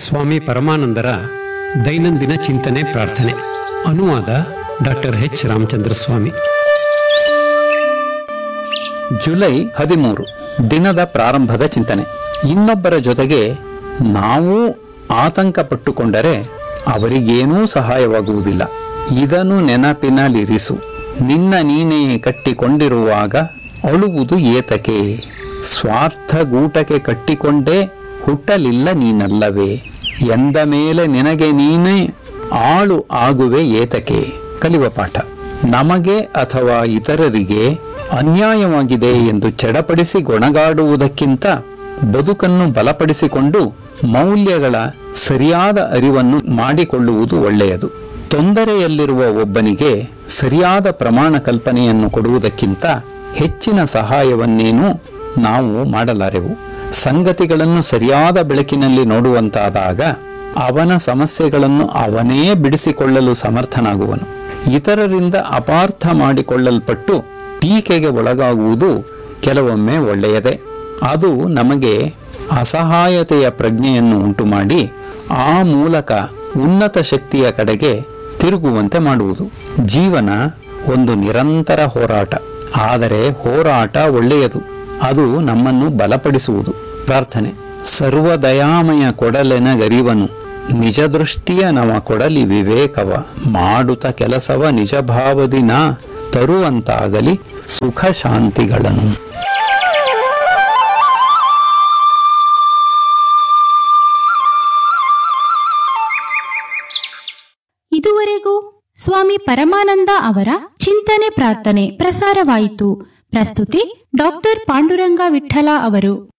ಸ್ವಾಮಿ ಪರಮಾನಂದರ ದೈನಂದಿನ ಚಿಂತನೆ ಪ್ರಾರ್ಥನೆ ಅನುವಾದ doctor H Ramachandra Swami July ಹದಿಮೂರು ದಿನದ ಪ್ರಾರಂಭದ ಚಿಂತನೆ ಇನ್ನೊಬ್ಬರ ಜೊತೆಗೆ ನಾವು ಆತಂಕ ಪಟ್ಟುಕೊಂಡರೆ ಅವರಿಗೇನೂ ಸಹಾಯವಾಗುವುದಿಲ್ಲ ಇದನ್ನು ನೆನಪಿನಲ್ಲಿರಿಸು ನಿನ್ನ ನೀನೇ ಕಟ್ಟಿಕೊಂಡಿರುವಾಗ ಅಳುವುದು ಏತಕೆ ಸ್ವಾರ್ಥ ಗೂಟಕ್ಕೆ ಕಟ್ಟಿಕೊಂಡೇ ಹುಟ್ಟಲಿಲ್ಲ ನೀನಲ್ಲವೇ ಎಂದ ಮೇಲೆ ನಿನಗೆ ನೀನೇ ಆಳು ಆಗುವೆ ಏತಕೆ ಕಲಿಯುವ ಪಾಠ ನಮಗೆ ಅಥವಾ ಇತರರಿಗೆ ಅನ್ಯಾಯವಾಗಿದೆ ಎಂದು ಚಡಪಡಿಸಿ ಗೊಣಗಾಡುವುದಕ್ಕಿಂತ ಬದುಕನ್ನು ಬಲಪಡಿಸಿಕೊಂಡು ಮೌಲ್ಯಗಳ ಸರಿಯಾದ ಅರಿವನ್ನು ಮಾಡಿಕೊಳ್ಳುವುದು ಒಳ್ಳೆಯದು ತೊಂದರೆಯಲ್ಲಿರುವ ಒಬ್ಬನಿಗೆ ಸರಿಯಾದ ಪ್ರಮಾಣ ಕಲ್ಪನೆಯನ್ನು ಕೊಡುವುದಕ್ಕಿಂತ ಹೆಚ್ಚಿನ ಸಹಾಯವನ್ನೇನೂ ನಾವು ಮಾಡಲಾರೆವು ಸಂಗತಿಗಳನ್ನು ಸರಿಯಾದ ಬೆಳಕಿನಲ್ಲಿ ನೋಡುವಂತಾದಾಗ ಅವನ ಸಮಸ್ಯೆಗಳನ್ನು ಅವನೇ ಬಿಡಿಸಿಕೊಳ್ಳಲು ಸಮರ್ಥನಾಗುವನು ಇತರರಿಂದ ಅಪಾರ್ಥ ಮಾಡಿಕೊಳ್ಳಲ್ಪಟ್ಟು ಟೀಕೆಗೆ ಒಳಗಾಗುವುದು ಕೆಲವೊಮ್ಮೆ ಒಳ್ಳೆಯದೇ ಅದು ನಮಗೆ ಅಸಹಾಯತೆಯ ಪ್ರಜ್ಞೆಯನ್ನು ಉಂಟುಮಾಡಿ ಆ ಮೂಲಕ ಉನ್ನತ ಶಕ್ತಿಯ ಕಡೆಗೆ ತಿರುಗುವಂತೆ ಮಾಡುವುದು ಜೀವನ ಒಂದು ನಿರಂತರ ಹೋರಾಟ ಆದರೆ ಹೋರಾಟ ಒಳ್ಳೆಯದು ಅದು ನಮ್ಮನ್ನು ಬಲಪಡಿಸುವುದು ಪ್ರಾರ್ಥನೆ ಸರ್ವದಯಾಮಯ ಕೊಡಲೆನ ಗರಿವನು ನಿಜ ದೃಷ್ಟಿಯ ನವ ಕೊಡಲಿ ವಿವೇಕವ ಮಾಡುತ್ತ ಕೆಲಸವ ನಿಜ ಭಾವದಿ ನಾ ತರುವಂತಾಗಲಿ ಸುಖ ಶಾಂತಿಗಳನ್ನು ಇದುವರೆಗೂ ಸ್ವಾಮಿ ಪರಮಾನಂದ ಅವರ ಚಿಂತನೆ ಪ್ರಾರ್ಥನೆ ಪ್ರಸಾರವಾಯಿತು ಪ್ರಸ್ತುತಿ ಡಾಕ್ಟರ್ ಪಾಂಡುರಂಗ ವಿಠಲ ಅವರು